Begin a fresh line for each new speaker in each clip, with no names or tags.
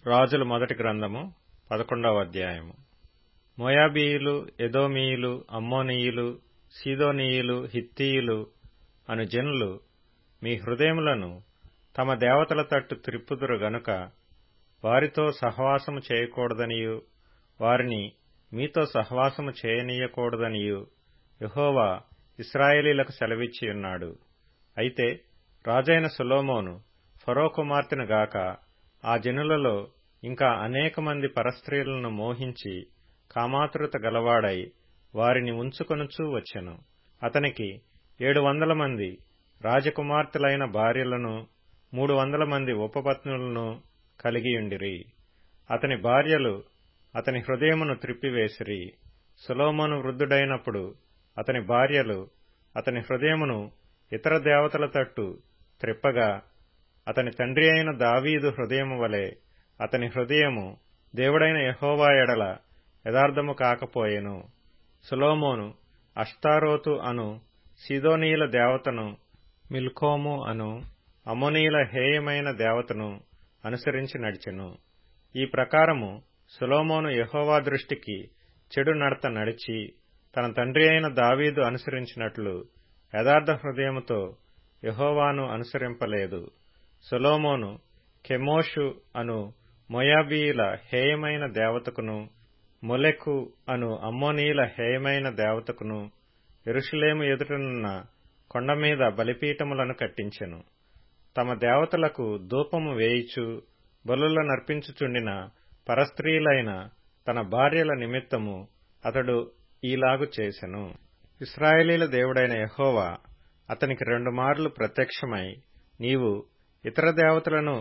రాజుల మొదటి గ్రంథము పదకొండవ అధ్యాయము మోయాబీయులు ఎదోమీయులు అమ్మోనీయులు సీదోనీయులు హిత్తీయులు అను జనులు మీ హృదయములను తమ దేవతల తట్టు త్రిప్పుదురు గనుక వారితో సహవాసము చేయకూడదనియు వారిని మీతో సహవాసము చేయనీయకూడదనియు యహోవా ఇస్రాయేలీలకు సెలవిచ్చియున్నాడు అయితే రాజైన సొలోమోను ఫరో కుమార్తెను గాక ఆ జనులలో ఇంకా అనేక మంది పరస్త్రీలను మోహించి కామాతురత గలవాడై వారిని ఉంచుకొనుచూ వచ్చెను అతనికి ఏడు వందల మంది రాజకుమార్తెలైన భార్యలను మూడు వందల మంది ఉపపత్నులను కలిగియుండిరి అతని భార్యలు అతని హృదయమును త్రిప్పివేసిరి సులోమోను వృద్ధుడైనప్పుడు అతని భార్యలు అతని హృదయమును ఇతర దేవతల తట్టు త్రిప్పగా అతని తండ్రి అయిన దావీదు హృదయము వలె అతని హృదయము దేవుడైన యహోవా ఎడల యథార్థము కాకపోయెను సులోమోను అష్తారోతు అను సిదోనీయుల దేవతను మిల్కోము అను అమోనీయుల హేయమైన దేవతను అనుసరించి నడిచెను ఈ ప్రకారము సులోమోను యహోవా దృష్టికి చెడు నడత నడిచి తన తండ్రి అయిన దావీదు అనుసరించినట్లు యథార్థ హృదయముతో యహోవాను అనుసరింపలేదు సొలోమోను కెమోషు అను మొయాబీయుల హేయమైన దేవతకును మొలెకు అను అమ్మోనీయుల హేయమైన దేవతకును ఎరుషులేము ఎదుటనున్న కొండమీద బలిపీఠములను కట్టించెను తమ దేవతలకు ధూపము వేయిచు బలుల నర్పించుచుండిన పరస్త్రీలైన తన భార్యల నిమిత్తము అతడు ఈలాగు చేసెను ఇస్రాయేలీల దేవుడైన యహోవా అతనికి రెండు మార్లు ప్రత్యక్షమై నీవు ఇతర దేవతలను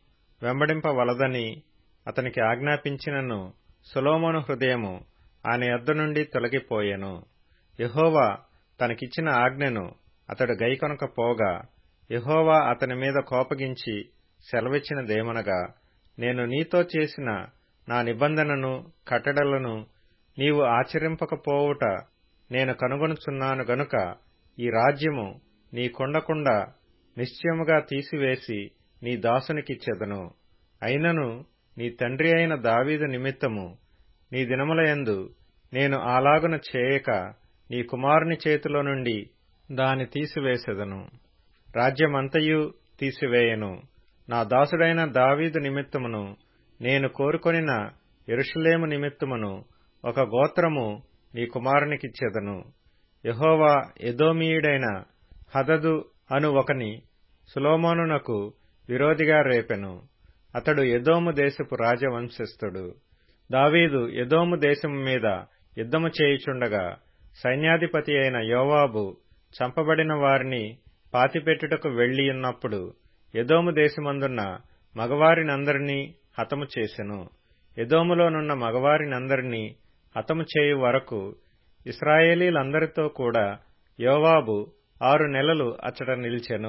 వెంబడింపవలదని అతనికి ఆజ్ఞాపించినను సులోమోను హృదయము ఆయన యొద్ద నుండి తొలగిపోయెను యహోవా తనకిచ్చిన ఆజ్ఞను అతడు గైకొనకపోగా యహోవా అతని మీద కోపగించి సెలవిచ్చినదేమనగా నేను నీతో చేసిన నా నిబంధనను కట్టడలను నీవు ఆచరింపకపోవుట నేను కనుగొనుచున్నాను గనుక ఈ రాజ్యము నీ కొండకుండా నిశ్చయముగా తీసివేసి నీ దాసునికిచ్చెదను అయినను నీ తండ్రి అయిన దావీదు నిమిత్తము నీ దినములయందు నేను అలాగున చేయక నీ కుమారుని చేతిలో నుండి దాని తీసివేసెదను రాజ్యమంతయు తీసివేయను నా దాసుడైన దావీదు నిమిత్తమును నేను కోరుకొనిన ఎరుషులేము నిమిత్తమును ఒక గోత్రము నీ కుమారునికిచ్చెదను యహోవా ఎదోమీయుడైన హదదు అను ఒకని సులోమోనునకు విరోధిగా రేపెను అతడు ఎదోము దేశపు రాజవంశస్థుడు దావీదు ఎదోము దేశము మీద యుద్ధము చేయుచుండగా సైన్యాధిపతి అయిన యోవాబు చంపబడిన వారిని పాతిపెట్టుటకు వెళ్లియున్నప్పుడు ఎదోము దేశమందున్న మగవారినందరినీ హతము చేసెను ఎదోములోనున్న మగవారినందరినీ హతము చేయు వరకు ఇస్రాయేలీలందరితో కూడా యోవాబు ఆరు నెలలు అచ్చట నిలిచెను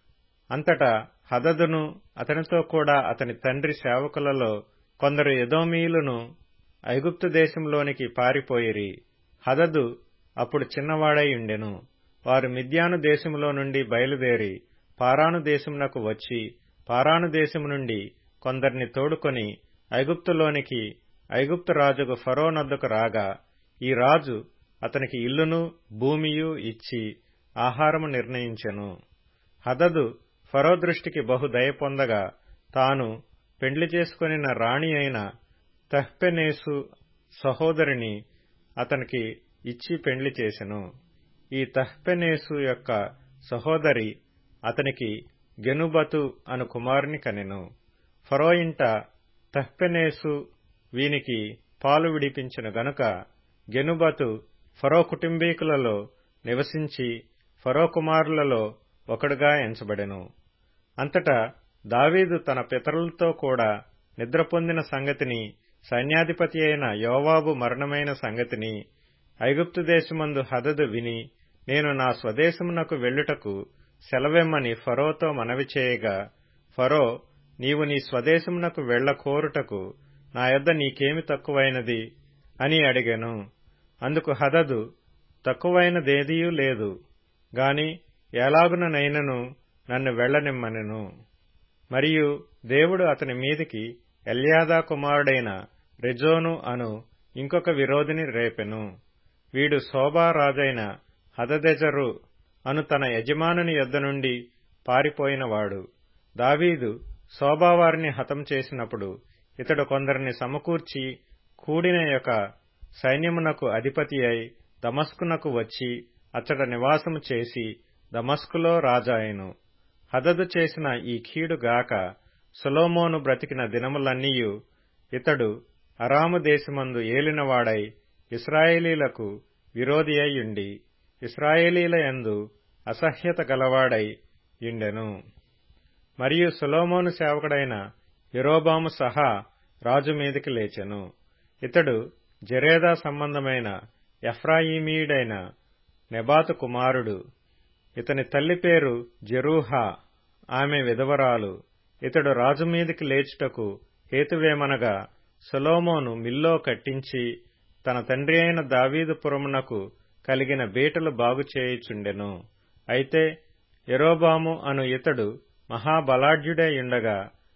అంతటా హదదును అతనితో కూడా అతని తండ్రి సేవకులలో కొందరు ఎదోమీయులను ఐగుప్తు దేశంలోనికి పారిపోయిరి హదదు అప్పుడు చిన్నవాడై ఉండెను వారు మిద్యాను దేశములో నుండి బయలుదేరి పారాను దేశమునకు వచ్చి పారాను దేశము నుండి కొందరిని తోడుకొని ఐగుప్తులోనికి ఐగుప్తు రాజుకు ఫరో నద్దకు రాగా ఈ రాజు అతనికి ఇల్లును భూమియు ఇచ్చి ఆహారము నిర్ణయించెను హదదు ఫరో దృష్టికి బహు దయ పొందగా తాను పెండ్లి చేసుకొనిన రాణి అయిన తహ్పెనేసు సహోదరిని అతనికి ఇచ్చి పెండ్లి చేసెను ఈ తహ్పెనేసు యొక్క సహోదరి అతనికి గెనుబతు అను కుమారుని కనెను ఫరో ఇంట తహ్పెనేసు వీనికి పాలు విడిపించెను గనుక గెనుబతు ఫరో కుటుంబీకులలో నివసించి ఫరో కుమారులలో ఒకడుగా ఎంచబడెను అంతటా దావీదు తన పితరులతో కూడా నిద్ర పొందిన సంగతిని సైన్యాధిపతి అయిన యోవాబు మరణమైన సంగతిని ఐగుప్తు దేశమందు హదదు విని నేను నా స్వదేశమునకు వెళ్ళుటకు సెలవెమ్మని ఫరోతో మనవి చేయగా ఫరో నీవు నీ స్వదేశమునకు వెళ్ల కోరుటకు నా యొద్ద నీకేమి తక్కువైనది అని అడిగాను అందుకు హదదు తక్కువైనదేదియూ లేదు గాని ఎలాగుననైనను నన్ను వెళ్లనిమ్మనెను మరియు దేవుడు అతని మీదికి ఎల్యాదా కుమారుడైన రెజోను అను ఇంకొక విరోధిని రేపెను వీడు శోభా రాజైన హదదెజరు అను తన యజమానుని యొద్ద నుండి పారిపోయినవాడు దావీదు శోభావారిని హతం చేసినప్పుడు ఇతడు కొందరిని సమకూర్చి కూడిన యొక్క సైన్యమునకు అధిపతి అయి దమస్కునకు వచ్చి అచ్చట నివాసము చేసి దమస్కులో రాజాయను హదదు చేసిన ఈ కీడుగాక సొలోమోను బ్రతికిన దినములన్నీయు ఇతడు అరాము దేశమందు ఏలినవాడై ఇస్రాయేలీలకు విరోధి అయ్యుండి ఇస్రాయేలీల యందు అసహ్యత గలవాడై యుండెను మరియు సొలోమోను సేవకుడైన యరోబాము సహా రాజు మీదికి లేచెను ఇతడు జరేదా సంబంధమైన ఎఫ్రాయిమీయుడైన నెబాతు కుమారుడు ఇతని తల్లి పేరు జెరూహా ఆమె విధవరాలు ఇతడు రాజు మీదికి లేచుటకు హేతువేమనగా సొలోమోను మిల్లో కట్టించి తన తండ్రి అయిన దావీదుపురమునకు కలిగిన బీటలు బాగుచేయుచుండెను అయితే ఎరోబాము అను ఇతడు మహాబలాఢ్యుడై ఉండగా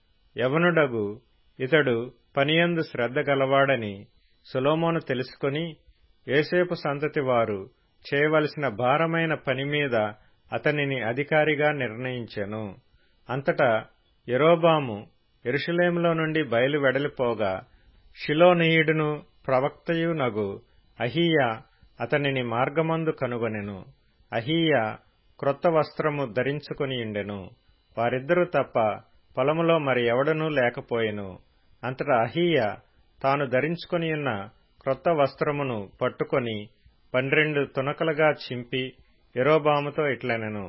యవనుడగు ఇతడు పనియందు శ్రద్ధ గలవాడని సొలోమోను తెలుసుకొని ఏసేపు సంతతి వారు చేయవలసిన భారమైన పని మీద అతనిని అధికారిగా నిర్ణయించెను అంతటా యరోబాము ఎరుషలేములో నుండి బయలు వెడలిపోగా షిలోనీయుడును ప్రవక్తయునగు అహీయా అతనిని మార్గమందు కనుగొనెను అహీయా క్రొత్త వస్త్రము ధరించుకునియుండెను వారిద్దరూ తప్ప పొలములో మరి ఎవడనూ లేకపోయెను అంతటా అహీయా తాను ధరించుకొనియున్న క్రొత్త వస్త్రమును పట్టుకొని పన్నెండు తునకలుగా చింపి ఎరోబాముతో ఇట్లనెను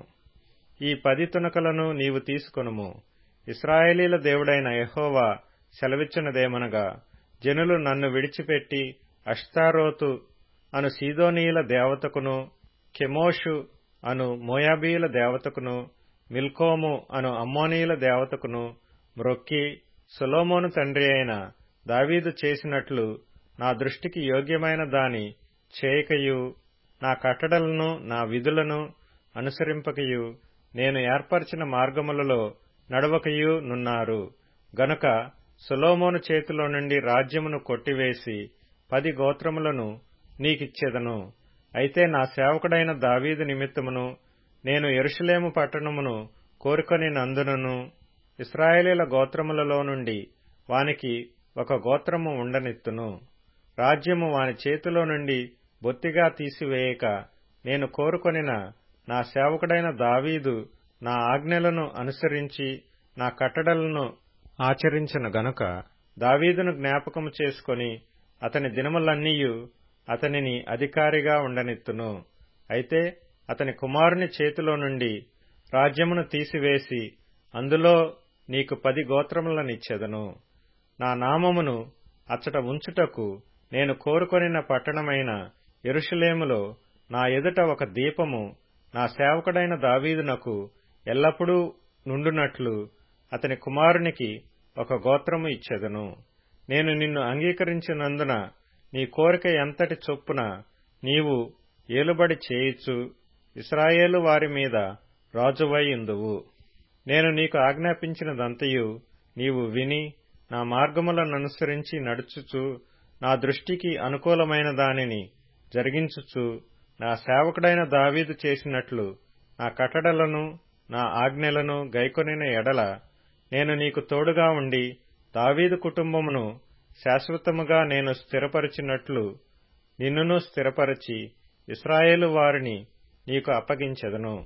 ఈ పది తునకలను నీవు తీసుకొనుము ఇస్రాయేలీల దేవుడైన యహోవా సెలవిచ్చినదేమనగా జనులు నన్ను విడిచిపెట్టి అష్తారోతు అను సీదోనీయుల దేవతకును కెమోషు అను మోయాబీయుల దేవతకును మిల్కోము అను అమ్మోనీయుల దేవతకును మ్రొక్కి సొలోమోను తండ్రి అయిన దావీదు చేసినట్లు నా దృష్టికి యోగ్యమైన దాని చేయకయు నా కట్టడలను నా విధులను అనుసరింపకయు నేను ఏర్పరిచిన మార్గములలో నడవకయు నున్నారు గనుక సొలోమోను చేతిలో నుండి రాజ్యమును కొట్టివేసి పది గోత్రములను నీకిచ్చెదను అయితే నా సేవకుడైన దావీదు నిమిత్తమును నేను ఎరుషలేము పట్టణమును కోరుకొని నందునను ఇస్రాయేలీల గోత్రములలో నుండి వానికి ఒక గోత్రము ఉండనిత్తును రాజ్యము వాని చేతిలో నుండి బొత్తిగా తీసివేయక నేను కోరుకొనిన నా సేవకుడైన దావీదు నా ఆజ్ఞలను అనుసరించి నా కట్టడలను ఆచరించిన గనుక దావీదును జ్ఞాపకము చేసుకొని అతని దినములన్నీయు అతనిని అధికారిగా ఉండనిత్తును అయితే అతని కుమారుని చేతిలో నుండి రాజ్యమును తీసివేసి అందులో నీకు పది గోత్రములనిచ్చెదను నా నామమును అచ్చట ఉంచుటకు నేను కోరుకొనిన పట్టణమైన ఎరుషలేములో నా ఎదుట ఒక దీపము నా సేవకుడైన దావీదునకు ఎల్లప్పుడూ నుండునట్లు అతని కుమారునికి ఒక గోత్రము ఇచ్చెదను నేను నిన్ను అంగీకరించినందున నీ కోరిక ఎంతటి చొప్పున నీవు ఏలుబడి చేయిచు ఇస్రాయేలు వారి మీద రాజువై ఇందువు నేను నీకు ఆజ్ఞాపించినదంతయు నీవు విని నా మార్గములననుసరించి నడుచుచు నా దృష్టికి అనుకూలమైన దానిని జరిగించుచు నా సేవకుడైన దావీదు చేసినట్లు నా కట్టడలను నా ఆజ్ఞలను గైకొనిన ఎడల నేను నీకు తోడుగా ఉండి దావీదు కుటుంబమును శాశ్వతముగా నేను స్థిరపరిచినట్లు నిన్నును స్థిరపరచి ఇస్రాయేలు వారిని నీకు అప్పగించెదను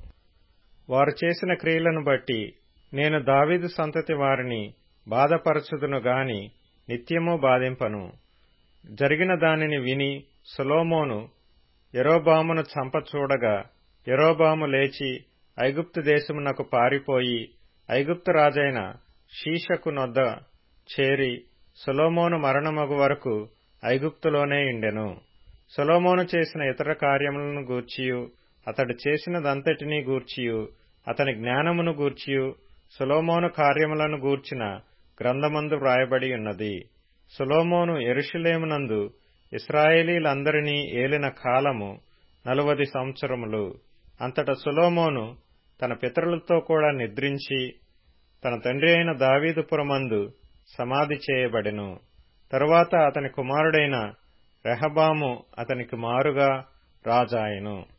వారు చేసిన క్రియలను బట్టి నేను దావీదు సంతతి వారిని బాధపరచుదును గాని నిత్యము బాధింపను జరిగిన దానిని విని సొలోమోను ఎరోబామును చంపచూడగా ఎరోబాము లేచి ఐగుప్తు దేశమునకు పారిపోయి ఐగుప్తు రాజైన షీషకు నొద్ద చేరి సొలోమోను మరణమగు వరకు ఐగుప్తులోనే ఇండెను సొలోమోను చేసిన ఇతర కార్యములను గూర్చియు అతడు చేసినదంతటినీ గూర్చియు అతని జ్ఞానమును గూర్చియు సొలోమోను కార్యములను గూర్చిన గ్రంథమందు వ్రాయబడి ఉన్నది సొలోమోను ఎరుషులేమునందు ఇస్రాయేలీలందరినీ ఏలిన కాలము నలువది సంవత్సరములు అంతట సొలోమోను తన పితరులతో కూడా నిద్రించి తన తండ్రి అయిన దావీదుపురమందు సమాధి చేయబడెను తరువాత అతని కుమారుడైన రెహబాము అతనికి మారుగా రాజాయెను